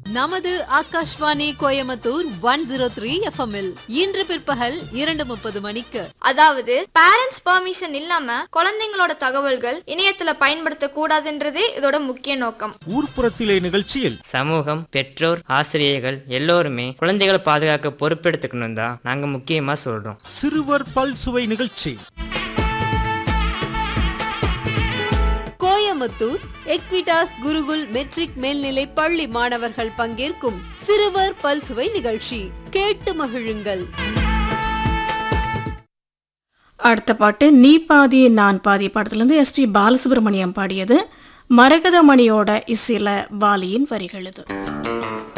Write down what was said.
நமது Akashvani Coimbatore one zero three எஃப்எம்இல் இன்று பிற்பகல் இரண்டு முப்பது மணிக்கு அதாவது பேரண்ட்ஸ் பெர்மிஷன் இல்லாம குழந்தைங்களோட தகவல்கள் இணையத்துல பயன்படுத்த கூடாதுன்றதே இதோட முக்கிய நோக்கம் ஊர்ப்புறத்திலே நிகழ்ச்சியில் சமூகம் பெற்றோர் ஆசிரியர்கள் எல்லோருமே குழந்தைகளை பாதுகாக்க பொறுப்பெடுத்துக்கணும் தான் நாங்க முக்கியமா சொல்றோம் சிறுவர் பல்சுவை நிகழ்ச்சி கோயம்புத்தூர் எக்விடாஸ் குருகுல் மெட்ரிக் மேல்நிலை பள்ளி மாணவர்கள் பங்கேற்கும் சிறுவர் பல்சுவை நிகழ்ச்சி கேட்டு மகிழுங்கள் அடுத்த பாட்டு நீ பாதி நான் பாதி படத்துலேருந்து எஸ்பி பாலசுப்ரமணியம் பாடியது மரகதமணியோட இசையில வாலியின் வரிகள் இது